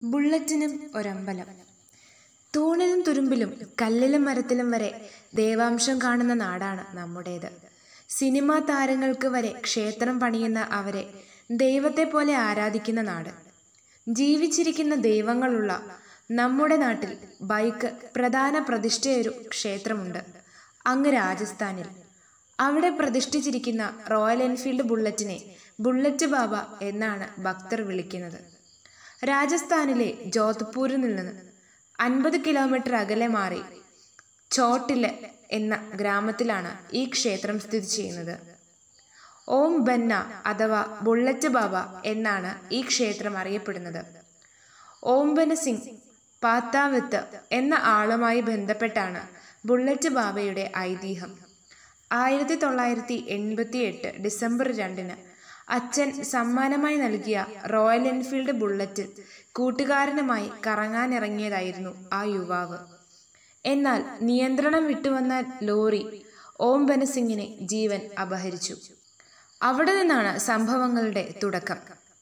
ബുള്ളറ്റിനും ഒരമ്പലം തൂണിലും തുരുമ്പിലും കല്ലിലും മരത്തിലും വരെ ദേവാംശം കാണുന്ന നാടാണ് നമ്മുടേത് സിനിമാ താരങ്ങൾക്ക് വരെ ക്ഷേത്രം പണിയുന്ന അവരെ ദൈവത്തെ പോലെ ആരാധിക്കുന്ന നാട് ജീവിച്ചിരിക്കുന്ന ദൈവങ്ങളുള്ള നമ്മുടെ നാട്ടിൽ ബൈക്ക് പ്രധാന പ്രതിഷ്ഠയൊരു ക്ഷേത്രമുണ്ട് അങ്ങ് രാജസ്ഥാനിൽ അവിടെ പ്രതിഷ്ഠിച്ചിരിക്കുന്ന റോയൽ എൻഫീൽഡ് ബുള്ളറ്റിനെ ബുള്ളറ്റ് ബാബ എന്നാണ് ഭക്തർ വിളിക്കുന്നത് രാജസ്ഥാനിലെ ജോധ്പൂരിൽ നിന്ന് അൻപത് കിലോമീറ്റർ അകലെ മാറി ചോട്ടില് എന്ന ഗ്രാമത്തിലാണ് ഈ ക്ഷേത്രം സ്ഥിതി ചെയ്യുന്നത് ഓം ബന്ന അഥവാ ബുള്ളറ്റ് ബാബ എന്നാണ് ഈ ക്ഷേത്രം അറിയപ്പെടുന്നത് ഓം ബന സിംഗ് പാത്താവത്ത് എന്ന ആളുമായി ബന്ധപ്പെട്ടാണ് ബുള്ളറ്റ് ബാബയുടെ ഐതിഹ്യം ആയിരത്തി തൊള്ളായിരത്തി എൺപത്തി എട്ട് ഡിസംബർ രണ്ടിന് അച്ഛൻ സമ്മാനമായി നൽകിയ റോയൽ എൻഫീൽഡ് ബുള്ളറ്റിൽ കൂട്ടുകാരനുമായി കറങ്ങാനിറങ്ങിയതായിരുന്നു ആ യുവാവ് എന്നാൽ നിയന്ത്രണം വിട്ടുവന്ന ലോറി ഓം ബനസിംഗിനെ ജീവൻ അപഹരിച്ചു അവിടെ നിന്നാണ് സംഭവങ്ങളുടെ തുടക്കം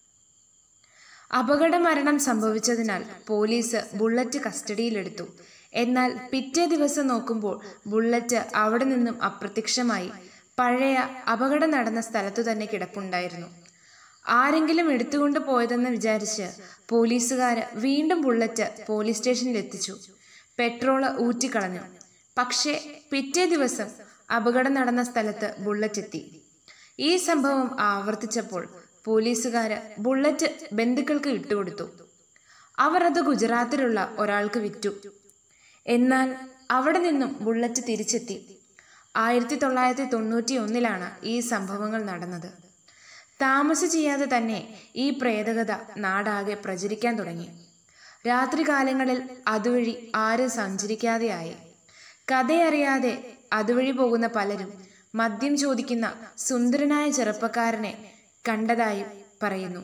അപകട മരണം സംഭവിച്ചതിനാൽ പോലീസ് ബുള്ളറ്റ് കസ്റ്റഡിയിലെടുത്തു എന്നാൽ പിറ്റേ ദിവസം നോക്കുമ്പോൾ ബുള്ളറ്റ് അവിടെ നിന്നും അപ്രത്യക്ഷമായി പഴയ അപകടം നടന്ന സ്ഥലത്തു തന്നെ കിടപ്പുണ്ടായിരുന്നു ആരെങ്കിലും എടുത്തുകൊണ്ട് പോയതെന്ന് വിചാരിച്ച് പോലീസുകാര് വീണ്ടും ബുള്ളറ്റ് പോലീസ് സ്റ്റേഷനിൽ എത്തിച്ചു പെട്രോള് ഊറ്റിക്കളഞ്ഞു പക്ഷേ പിറ്റേ ദിവസം അപകടം നടന്ന സ്ഥലത്ത് ബുള്ളറ്റ് എത്തി ഈ സംഭവം ആവർത്തിച്ചപ്പോൾ പോലീസുകാര് ബുള്ളറ്റ് ബന്ധുക്കൾക്ക് ഇട്ടുകൊടുത്തു അവർ അത് ഗുജറാത്തിലുള്ള ഒരാൾക്ക് വിറ്റു എന്നാൽ അവിടെ നിന്നും ബുള്ളറ്റ് തിരിച്ചെത്തി ആയിരത്തി തൊള്ളായിരത്തി തൊണ്ണൂറ്റി ഒന്നിലാണ് ഈ സംഭവങ്ങൾ നടന്നത് താമസം ചെയ്യാതെ തന്നെ ഈ പ്രേതകഥ നാടാകെ പ്രചരിക്കാൻ തുടങ്ങി രാത്രികാലങ്ങളിൽ അതുവഴി ആരും സഞ്ചരിക്കാതെയായി കഥയറിയാതെ അതുവഴി പോകുന്ന പലരും മദ്യം ചോദിക്കുന്ന സുന്ദരനായ ചെറുപ്പക്കാരനെ കണ്ടതായി പറയുന്നു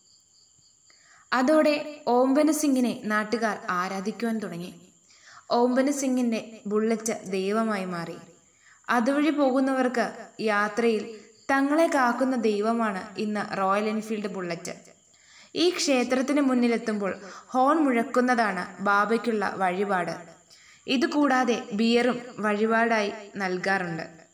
അതോടെ ഓംബന സിംഗിനെ നാട്ടുകാർ ആരാധിക്കുവാൻ തുടങ്ങി ഓംബന സിംഗിന്റെ ബുള്ളറ്റ് ദൈവമായി മാറി അതുവഴി പോകുന്നവർക്ക് യാത്രയിൽ തങ്ങളെ കാക്കുന്ന ദൈവമാണ് ഇന്ന് റോയൽ എൻഫീൽഡ് ബുള്ളറ്റ് ഈ ക്ഷേത്രത്തിന് മുന്നിലെത്തുമ്പോൾ ഹോൺ മുഴക്കുന്നതാണ് ബാബയ്ക്കുള്ള വഴിപാട് ഇതുകൂടാതെ ബിയറും വഴിപാടായി നൽകാറുണ്ട്